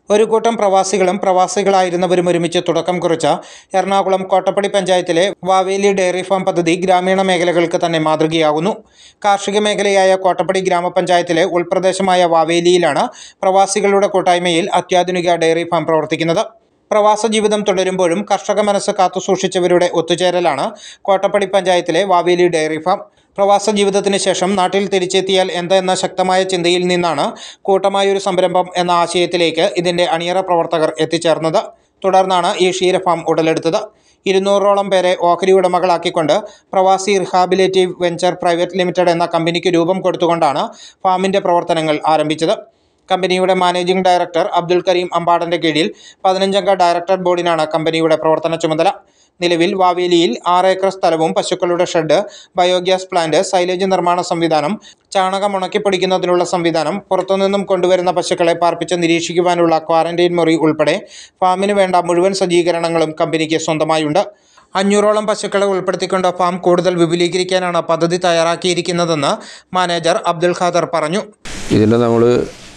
ഒരു കൂട്ടം പ്രവാസികളും പ്രവാസികളായിരുന്നവരും ഒരുമിച്ച് തുടക്കം കുറിച്ച എറണാകുളം കോട്ടപ്പടി പഞ്ചായത്തിലെ വാവേലി ഡയറി ഫാം പദ്ധതി ഗ്രാമീണ മേഖലകൾക്ക് തന്നെ മാതൃകയാകുന്നു കാർഷിക മേഖലയായ കോട്ടപ്പടി ഗ്രാമപഞ്ചായത്തിലെ ഉൾപ്രദേശമായ വാവേലിയിലാണ് പ്രവാസികളുടെ കൂട്ടായ്മയിൽ അത്യാധുനിക ഡയറി ഫാം പ്രവർത്തിക്കുന്നത് പ്രവാസ ജീവിതം തുടരുമ്പോഴും കർഷക മനസ്സ് കാത്തുസൂക്ഷിച്ചവരുടെ ഒത്തുചേരലാണ് കോട്ടപ്പടി പഞ്ചായത്തിലെ വാവേലി ഡയറി ഫാം പ്രവാസ ജീവിതത്തിന് ശേഷം നാട്ടിൽ തിരിച്ചെത്തിയാൽ എന്തെന്ന ശക്തമായ ചിന്തയിൽ നിന്നാണ് കൂട്ടമായൊരു സംരംഭം എന്ന ആശയത്തിലേക്ക് ഇതിൻ്റെ അണിയറ പ്രവർത്തകർ എത്തിച്ചേർന്നത് തുടർന്നാണ് ഈ ക്ഷീര ഫാം ഉടലെടുത്തത് ഇരുന്നൂറോളം പേരെ ഓഹരി ഉടമകളാക്കിക്കൊണ്ട് പ്രവാസി റിഹാബിലേറ്റീവ് വെഞ്ചർ പ്രൈവറ്റ് ലിമിറ്റഡ് എന്ന കമ്പനിക്ക് രൂപം കൊടുത്തുകൊണ്ടാണ് ഫാമിൻ്റെ പ്രവർത്തനങ്ങൾ ആരംഭിച്ചത് കമ്പനിയുടെ മാനേജിംഗ് ഡയറക്ടർ അബ്ദുൽ കരീം അമ്പാടൻ്റെ കീഴിൽ പതിനഞ്ചംഗ ഡയറക്ടർ ബോർഡിനാണ് കമ്പനിയുടെ പ്രവർത്തന ചുമതല നിലവിൽ വാവേലിയിൽ ആറ് ഏക്കർ സ്ഥലവും പശുക്കളുടെ ഷെഡ് ബയോഗ്യാസ് പ്ലാന്റ് സൈലേജ് നിർമ്മാണ സംവിധാനം ചാണകം ഉണക്കിപ്പൊടിക്കുന്നതിനുള്ള സംവിധാനം പുറത്തുനിന്നും കൊണ്ടുവരുന്ന പശുക്കളെ പാർപ്പിച്ച് നിരീക്ഷിക്കുവാനുള്ള ക്വാറന്റൈൻ മുറി ഉൾപ്പെടെ ഫാമിന് വേണ്ട മുഴുവൻ സജ്ജീകരണങ്ങളും കമ്പനിക്ക് സ്വന്തമായുണ്ട് അഞ്ഞൂറോളം പശുക്കളെ ഉൾപ്പെടുത്തിക്കൊണ്ട് ഫാം കൂടുതൽ വിപുലീകരിക്കാനാണ് പദ്ധതി തയ്യാറാക്കിയിരിക്കുന്നതെന്ന് മാനേജർ അബ്ദുൽ ഖാദർ പറഞ്ഞു ഇതിൻ്റെ നമ്മൾ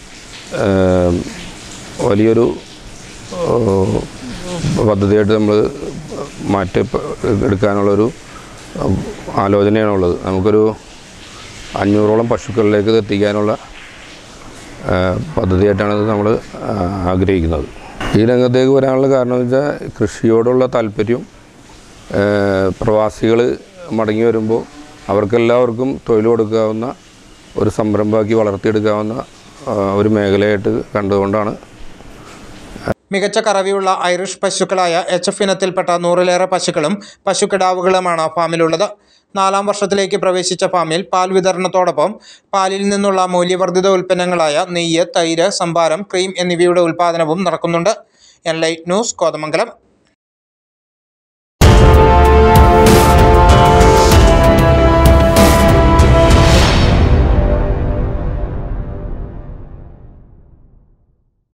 വലിയൊരു ഏഹ്, പദ്ധതിയായിട്ട് നമ്മൾ മാറ്റി പ- എടുക്കാനുള്ളൊരു ഉം, ആലോചനയാണുള്ളത് നമുക്കൊരു അഞ്ഞൂറോളം പശുക്കളിലേക്ക് ഇത് എത്തിക്കാനുള്ള ഏഹ്, പദ്ധതിയായിട്ടാണ് ഇത് നമ്മൾ ആഗ്രഹിക്കുന്നത് ഈ രംഗത്തേക്ക് വരാനുള്ള കാരണം എന്ന് വെച്ചാൽ കൃഷിയോടുള്ള താല്പര്യം പ്രവാസികൾ മടങ്ങി വരുമ്പോൾ അവർക്കെല്ലാവർക്കും തൊഴിൽ കൊടുക്കാവുന്ന ഒരു സംരംഭമാക്കി വളർത്തിയെടുക്കാവുന്ന ആ, ഒരു മേഖലയായിട്ട് കണ്ടുകൊണ്ടാണ് മികച്ച കറവിയുള്ള ഐറിഷ് പശുക്കളായ എച്ച് എഫ് ഇനത്തിൽപ്പെട്ട നൂറിലേറെ പശുക്കളും പശുക്കിടാവുകളുമാണ് ഫാമിലുള്ളത് നാലാം വർഷത്തിലേക്ക് പ്രവേശിച്ച ഫാമിൽ പാൽ വിതരണത്തോടൊപ്പം പാലിൽ നിന്നുള്ള മൂല്യവർദ്ധിത ഉൽപ്പന്നങ്ങളായ നെയ്യ് തൈര് സംഭാരം ക്രീം എന്നിവയുടെ ഉൽപ്പാദനവും നടക്കുന്നുണ്ട് എൻലൈറ്റ് ന്യൂസ് കോതമംഗലം